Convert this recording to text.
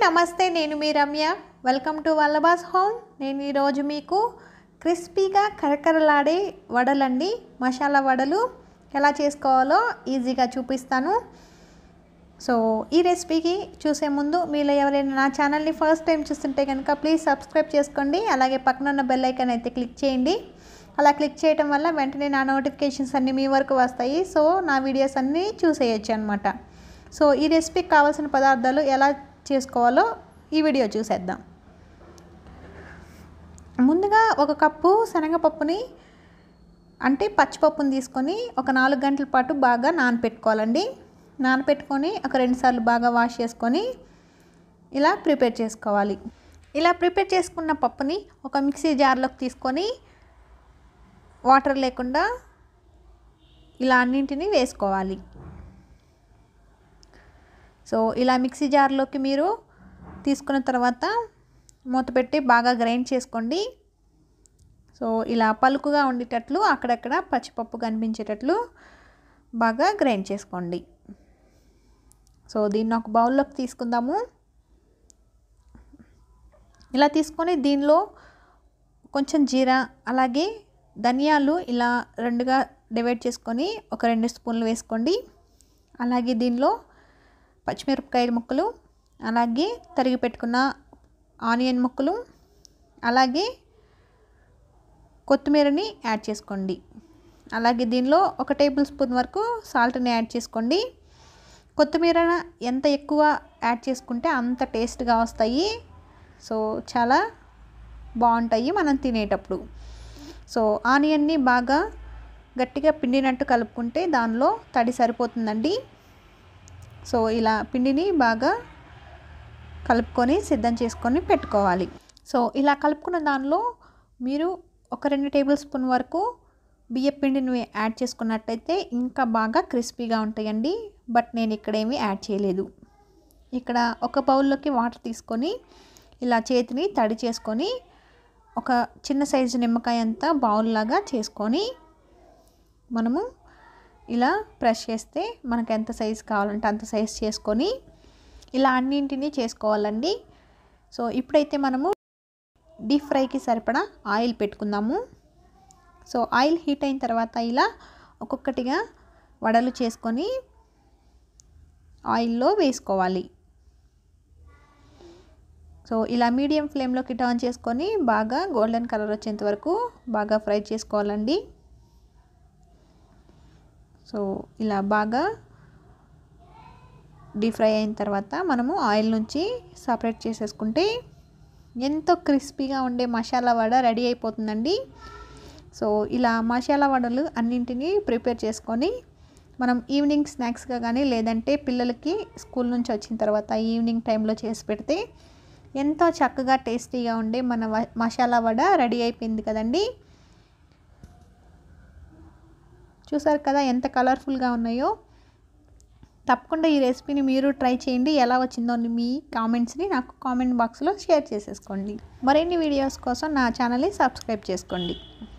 నమస్తే నేను మీ Ramya welcome to Vallabhas home నేను ఈరోజు మీకు క్రిస్పీగా కరకరలాడే వడలండి మసాలా వడలు ఎలా చేసుకోవాలో ఈజీగా చూపిస్తాను సో ఈ రెసిపీకి చూసే ముందు మీలో ఎవరైనా నా ఛానల్ని ఫస్ట్ టైం చూస్తుంటే కనుక ప్లీజ్ సబ్స్క్రైబ్ చేసుకోండి అలాగే పక్కన ఉన్న బెల్ ఐకాన్ అయితే క్లిక్ చేయండి అలా క్లిక్ చేయడం వల్ల వెంటనే నా నోటిఫికేషన్స్ అన్నీ మీ వరకు వస్తాయి సో నా వీడియోస్ అన్నీ చూసేయచ్చు అనమాట సో ఈ రెసిపీకి కావాల్సిన పదార్థాలు ఎలా చేసుకోవాలో ఈ వీడియో చూసేద్దాం ముందుగా ఒక కప్పు శనగపప్పుని అంటే పచ్చిపప్పుని తీసుకొని ఒక నాలుగు గంటల పాటు బాగా నానపెట్టుకోవాలండి నానపెట్టుకొని ఒక రెండుసార్లు బాగా వాష్ చేసుకొని ఇలా ప్రిపేర్ చేసుకోవాలి ఇలా ప్రిపేర్ చేసుకున్న పప్పుని ఒక మిక్సీ జార్లోకి తీసుకొని వాటర్ లేకుండా ఇలా అన్నింటినీ వేసుకోవాలి సో ఇలా మిక్సీ జార్లోకి మీరు తీసుకున్న తర్వాత మూత పెట్టి బాగా గ్రైండ్ చేసుకోండి సో ఇలా పలుకుగా ఉండేటట్లు అక్కడక్కడ పచ్చిపప్పు కనిపించేటట్లు బాగా గ్రైండ్ చేసుకోండి సో దీన్ని ఒక బౌల్లోకి తీసుకుందాము ఇలా తీసుకొని దీనిలో కొంచెం జీరా అలాగే ధనియాలు ఇలా రెండుగా డివైడ్ చేసుకొని ఒక రెండు స్పూన్లు వేసుకోండి అలాగే దీనిలో పచ్చిమిరపకాయల ముక్కలు అలాగే తరిగి పెట్టుకున్న ఆనియన్ ముక్కలు అలాగే కొత్తిమీరని యాడ్ చేసుకోండి అలాగే దీనిలో ఒక టేబుల్ స్పూన్ వరకు సాల్ట్ని యాడ్ చేసుకోండి కొత్తిమీర ఎంత ఎక్కువ యాడ్ చేసుకుంటే అంత టేస్ట్గా వస్తాయి సో చాలా బాగుంటాయి మనం తినేటప్పుడు సో ఆనియన్ని బాగా గట్టిగా పిండినట్టు కలుపుకుంటే దానిలో తడి సరిపోతుందండి సో ఇలా పిండిని బాగా కలుపుకొని సిద్ధం చేసుకొని పెట్టుకోవాలి సో ఇలా కలుపుకున్న దానిలో మీరు ఒక రెండు టేబుల్ స్పూన్ వరకు బియ్య పిండిని యాడ్ చేసుకున్నట్టయితే ఇంకా బాగా క్రిస్పీగా ఉంటాయండి బట్ నేను ఇక్కడ ఏమీ యాడ్ చేయలేదు ఇక్కడ ఒక బౌల్లోకి వాటర్ తీసుకొని ఇలా చేతిని తడి చేసుకొని ఒక చిన్న సైజు నిమ్మకాయ అంతా బౌల్ లాగా చేసుకొని మనము ఇలా ప్రెస్ చేస్తే మనకు ఎంత సైజు కావాలంటే అంత సైజు చేసుకొని ఇలా అన్నింటినీ చేసుకోవాలండి సో ఇప్పుడైతే మనము డీప్ ఫ్రైకి సరిపడా ఆయిల్ పెట్టుకుందాము సో ఆయిల్ హీట్ అయిన తర్వాత ఇలా ఒక్కొక్కటిగా వడలు చేసుకొని ఆయిల్లో వేసుకోవాలి సో ఇలా మీడియం ఫ్లేమ్లోకి టర్న్ చేసుకొని బాగా గోల్డెన్ కలర్ వచ్చేంత వరకు బాగా ఫ్రై చేసుకోవాలండి సో ఇలా బాగా డీప్ ఫ్రై అయిన తర్వాత మనము ఆయిల్ నుంచి సపరేట్ చేసేసుకుంటే ఎంతో క్రిస్పీగా ఉండే మసాలా వడ రెడీ అయిపోతుందండి సో ఇలా మసాలా వడలు అన్నింటినీ ప్రిపేర్ చేసుకొని మనం ఈవినింగ్ స్నాక్స్గా కానీ లేదంటే పిల్లలకి స్కూల్ నుంచి వచ్చిన తర్వాత ఈవినింగ్ టైంలో చేసి పెడితే ఎంతో చక్కగా టేస్టీగా ఉండే మన మసాలా వడ రెడీ అయిపోయింది కదండి చూసారు కదా ఎంత కలర్ఫుల్గా ఉన్నాయో తప్పకుండా ఈ రెసిపీని మీరు ట్రై చేయండి ఎలా వచ్చిందో మీ కామెంట్స్ని నాకు కామెంట్ బాక్స్లో షేర్ చేసేసుకోండి మరిన్ని వీడియోస్ కోసం నా ఛానల్ని సబ్స్క్రైబ్ చేసుకోండి